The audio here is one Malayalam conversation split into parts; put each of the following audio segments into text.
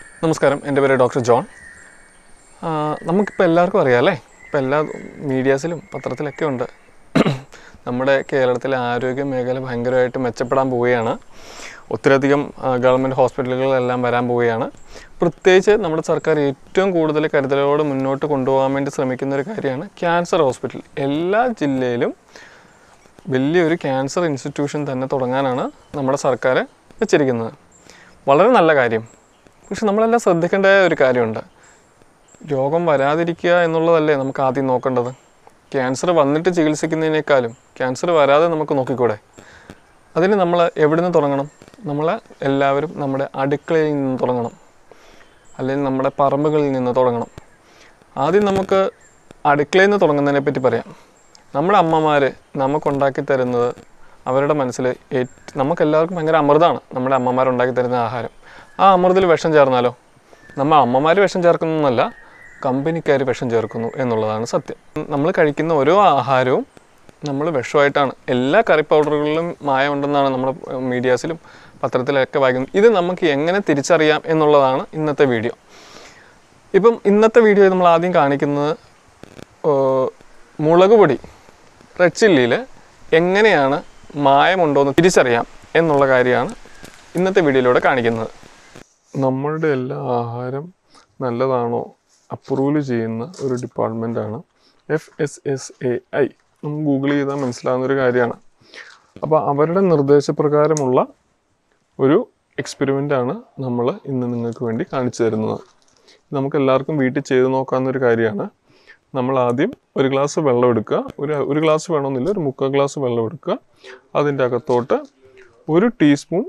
നമസ്കാരം എൻ്റെ പേര് ഡോക്ടർ ജോൺ ആ, നമുക്കിപ്പോൾ എല്ലാവർക്കും അറിയാം അല്ലേ ഇപ്പോൾ എല്ലാ മീഡിയാസിലും പത്രത്തിലൊക്കെ ഉണ്ട് നമ്മുടെ കേരളത്തിലെ ആരോഗ്യ മേഖല ഭയങ്കരമായിട്ട് മെച്ചപ്പെടാൻ പോവുകയാണ് ഒത്തിരിയധികം ആ, ഗവൺമെൻറ് ഹോസ്പിറ്റലുകളെല്ലാം വരാൻ പോവുകയാണ് പ്രത്യേകിച്ച് നമ്മുടെ സർക്കാർ ഏറ്റവും കൂടുതൽ കരുതലോടെ മുന്നോട്ട് കൊണ്ടുപോകാൻ വേണ്ടി ശ്രമിക്കുന്ന ഒരു കാര്യമാണ് ക്യാൻസർ ഹോസ്പിറ്റൽ എല്ലാ ജില്ലയിലും വലിയൊരു ക്യാൻസർ ഇൻസ്റ്റിറ്റ്യൂഷൻ തന്നെ തുടങ്ങാനാണ് നമ്മുടെ സർക്കാർ വെച്ചിരിക്കുന്നത് വളരെ നല്ല കാര്യം പക്ഷെ നമ്മളെല്ലാം ശ്രദ്ധിക്കേണ്ട ഒരു കാര്യമുണ്ട് രോഗം വരാതിരിക്കുക എന്നുള്ളതല്ലേ നമുക്ക് ആദ്യം നോക്കേണ്ടത് ക്യാൻസർ വന്നിട്ട് ചികിത്സിക്കുന്നതിനേക്കാളും ക്യാൻസർ വരാതെ നമുക്ക് നോക്കിക്കൂടെ അതിന് നമ്മൾ എവിടെ നിന്ന് തുടങ്ങണം നമ്മൾ എല്ലാവരും നമ്മുടെ അടുക്കളയിൽ നിന്ന് തുടങ്ങണം അല്ലെങ്കിൽ നമ്മുടെ പറമ്പുകളിൽ നിന്ന് തുടങ്ങണം ആദ്യം നമുക്ക് അടുക്കളയിൽ നിന്ന് തുടങ്ങുന്നതിനെ പറ്റി പറയാം നമ്മുടെ അമ്മമാർ നമുക്കുണ്ടാക്കി തരുന്നത് അവരുടെ മനസ്സിൽ ഏറ്റ നമുക്കെല്ലാവർക്കും ഭയങ്കര അമൃതമാണ് നമ്മുടെ അമ്മമാരുണ്ടാക്കി തരുന്ന ആഹാരം ആ അമൃതിൽ വിഷം ചേർന്നാലോ നമ്മൾ അമ്മമാർ വിഷം ചേർക്കുന്നതല്ല കമ്പനിക്കാർ വിഷം ചേർക്കുന്നു എന്നുള്ളതാണ് സത്യം നമ്മൾ കഴിക്കുന്ന ഓരോ ആഹാരവും നമ്മൾ വിഷമായിട്ടാണ് എല്ലാ കറി പൗഡറുകളിലും മായമുണ്ടെന്നാണ് നമ്മൾ മീഡിയാസിലും പത്രത്തിലൊക്കെ വായിക്കുന്നത് ഇത് നമുക്ക് എങ്ങനെ തിരിച്ചറിയാം എന്നുള്ളതാണ് ഇന്നത്തെ വീഡിയോ ഇപ്പം ഇന്നത്തെ വീഡിയോ നമ്മൾ ആദ്യം കാണിക്കുന്നത് ഏർ, മുളക് പൊടി റെഡ് ചില്ലിയിൽ എങ്ങനെയാണ് മായമുണ്ടോ എന്ന് തിരിച്ചറിയാം എന്നുള്ള കാര്യമാണ് ഇന്നത്തെ വീഡിയോയിലൂടെ കാണിക്കുന്നത് നമ്മളുടെ എല്ലാ ആഹാരം നല്ലതാണോ അപ്രൂവൽ ചെയ്യുന്ന ഒരു ഡിപ്പാർട്ട്മെൻറ്റാണ് F S S A I നമുക്ക് ഗൂഗിൾ ചെയ്താൽ മനസ്സിലാവുന്ന ഒരു കാര്യമാണ് അപ്പോൾ അവരുടെ നിർദ്ദേശപ്രകാരമുള്ള ഒരു എക്സ്പെരിമെൻ്റ് ആണ് നമ്മൾ ഇന്ന് നിങ്ങൾക്ക് വേണ്ടി കാണിച്ചു തരുന്നത് നമുക്ക് എല്ലാവർക്കും വീട്ടിൽ ചെയ്ത് നോക്കാവുന്ന ഒരു കാര്യമാണ് നമ്മൾ ആദ്യം ഒരു ഗ്ലാസ് വെള്ളം എടുക്കുക ഒരു ഒരു ഗ്ലാസ് വേണമെന്നില്ല ഒരു മുക്കാൽ ഗ്ലാസ് വെള്ളം എടുക്കുക അതിൻ്റെ അകത്തോട്ട് ഒരു ടീസ്പൂൺ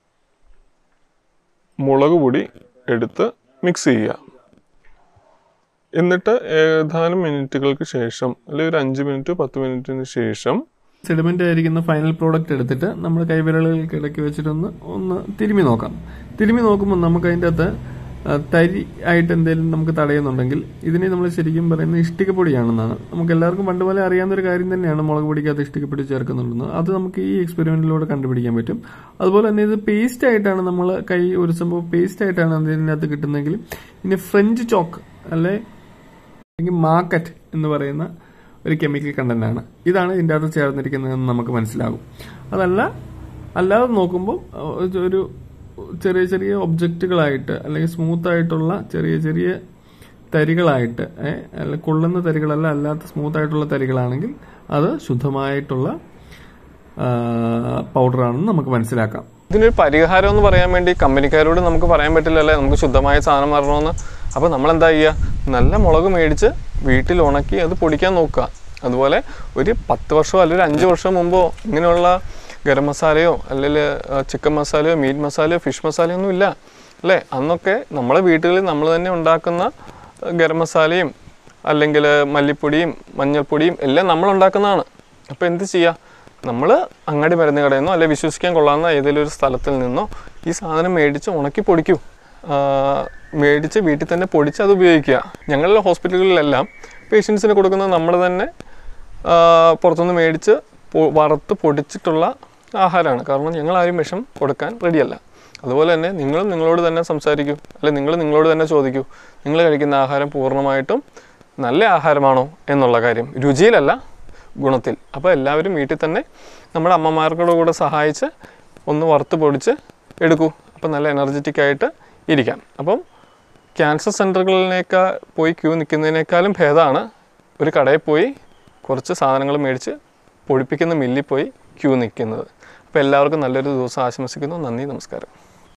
മുളക് പൊടി എടുത്ത് മിക്സ് ചെയ്യുക എന്നിട്ട് ഏതാനും മിനിറ്റുകൾക്ക് ശേഷം അല്ലെങ്കിൽ ഒരു അഞ്ച് മിനിറ്റ് പത്ത് മിനിറ്റിന് ശേഷം സെഡിമെന്റ് ആയിരിക്കുന്ന ഫൈനൽ പ്രോഡക്റ്റ് എടുത്തിട്ട് നമ്മൾ കൈവിരലുകൾക്ക് ഇടയ്ക്ക് വെച്ചിട്ടൊന്ന് ഒന്ന് തിരുമി നോക്കാം തിരുമി നോക്കുമ്പോൾ നമുക്ക് അതിൻ്റെ അകത്ത് ആ, തരി ആയിട്ട് എന്തെങ്കിലും നമുക്ക് തടയുന്നുണ്ടെങ്കിൽ ഇതിനെ നമ്മൾ ശരിക്കും പറയുന്നത് ഇഷ്ടികപ്പൊടിയാണെന്നാണ് നമുക്ക് എല്ലാവർക്കും പണ്ട് പോലെ അറിയാവുന്ന ഒരു കാര്യം തന്നെയാണ് മുളക് പൊടിക്കകത്ത് ഇഷ്ടികപ്പൊടി ചേർക്കുന്നുണ്ടെന്ന് അത് നമുക്ക് ഈ എക്സ്പെരിമെന്റിലൂടെ കണ്ടുപിടിക്കാൻ പറ്റും അതുപോലെ തന്നെ ഇത് പേസ്റ്റ് ആയിട്ടാണ് നമ്മൾ കൈ ഒരു സംഭവം പേസ്റ്റ് ആയിട്ടാണ് അതിനകത്ത് കിട്ടുന്നതെങ്കിൽ ഇനി ഫ്രഞ്ച് ചോക്ക് അല്ലെ അല്ലെങ്കിൽ മാർക്കറ്റ് എന്ന് പറയുന്ന ഒരു കെമിക്കൽ കണ്ടന്റ് ആണ് ഇതാണ് ഇതിൻ്റെ അകത്ത് ചേർന്നിരിക്കുന്നതെന്ന് നമുക്ക് മനസ്സിലാകും അതല്ല അല്ലാതെ നോക്കുമ്പോൾ അഹ് ഒരു ചെറിയ ചെറിയ ഒബ്ജക്റ്റുകളായിട്ട് അല്ലെങ്കിൽ സ്മൂത്ത് ആയിട്ടുള്ള ചെറിയ ചെറിയ തരികളായിട്ട് ഏഹ് അല്ല കൊള്ളുന്ന തരികളല്ല അല്ലാത്ത സ്മൂത്ത് ആയിട്ടുള്ള തരികളാണെങ്കിൽ അത് ശുദ്ധമായിട്ടുള്ള പൗഡറാണെന്ന് നമുക്ക് മനസ്സിലാക്കാം ഇതിനൊരു പരിഹാരം എന്ന് പറയാൻ വേണ്ടി കമ്പനിക്കാരോട് നമുക്ക് പറയാൻ പറ്റില്ലല്ലേ നമുക്ക് ശുദ്ധമായ സാധനം വരണമെന്ന് അപ്പോൾ നമ്മൾ എന്താ ചെയ്യുക നല്ല മുളക് മേടിച്ച് വീട്ടിൽ ഉണക്കി അത് പൊടിക്കാൻ നോക്കുക അതുപോലെ ഒരു പത്ത് വർഷമോ അല്ലെങ്കിൽ ഒരു അഞ്ച് വർഷം മുമ്പോ ഇങ്ങനെയുള്ള ഗരം മസാലയോ അല്ലെങ്കിൽ ചിക്കൻ മസാലയോ മീറ്റ് മസാലയോ ഫിഷ് മസാലയോ ഒന്നും ഇല്ല അല്ലേ അന്നൊക്കെ നമ്മളെ വീട്ടുകളിൽ നമ്മൾ തന്നെ ഉണ്ടാക്കുന്ന ഗരം മസാലയും അല്ലെങ്കിൽ മല്ലിപ്പൊടിയും മഞ്ഞൾപ്പൊടിയും എല്ലാം നമ്മൾ ഉണ്ടാക്കുന്നതാണ് അപ്പോൾ എന്ത് ചെയ്യുക നമ്മൾ അങ്ങാടി മരുന്ന് കടയിൽ നിന്നോ അല്ലെങ്കിൽ വിശ്വസിക്കാൻ കൊള്ളാവുന്ന ഏതെങ്കിലും ഒരു സ്ഥലത്തിൽ നിന്നോ ഈ സാധനം മേടിച്ച് ഉണക്കി പൊടിക്കൂ ആ, മേടിച്ച് വീട്ടിൽ തന്നെ പൊടിച്ച് അത് ഉപയോഗിക്കുക ഞങ്ങളുടെ ഹോസ്പിറ്റലുകളിലെല്ലാം പേഷ്യൻസിന് കൊടുക്കുന്നത് നമ്മൾ തന്നെ ആ, പുറത്തുനിന്ന് മേടിച്ച് പൊ- വറുത്ത് പൊടിച്ചിട്ടുള്ള ആഹാരമാണ് കാരണം ഞങ്ങൾ ആരും വിഷം കൊടുക്കാൻ റെഡിയല്ല അതുപോലെ തന്നെ നിങ്ങളും നിങ്ങളോട് തന്നെ സംസാരിക്കൂ അല്ലെങ്കിൽ നിങ്ങൾ നിങ്ങളോട് തന്നെ ചോദിക്കൂ നിങ്ങൾ കഴിക്കുന്ന ആഹാരം പൂർണ്ണമായിട്ടും നല്ല ആഹാരമാണോ എന്നുള്ള കാര്യം രുചിയിലല്ല ഗുണത്തിൽ അപ്പോൾ എല്ലാവരും വീട്ടിൽ തന്നെ നമ്മുടെ അമ്മമാർക്കുടെ കൂടെ സഹായിച്ച് ഒന്ന് വറുത്ത് പൊടിച്ച് എടുക്കൂ അപ്പോൾ നല്ല എനർജറ്റിക് ആയിട്ട് ഇരിക്കാം അപ്പം ക്യാൻസർ സെൻറ്ററുകളിലേക്കാൾ പോയി ക്യൂ നിൽക്കുന്നതിനേക്കാളും ഭേദമാണ് ഒരു കടയിൽ പോയി കുറച്ച് സാധനങ്ങൾ മേടിച്ച് പൊടിപ്പിക്കുന്ന മില്ലിൽ പോയി ക്യൂ നിൽക്കുന്നത് അപ്പോൾ എല്ലാവർക്കും നല്ലൊരു ദിവസം ആശംസിക്കുന്നു നന്ദി നമസ്കാരം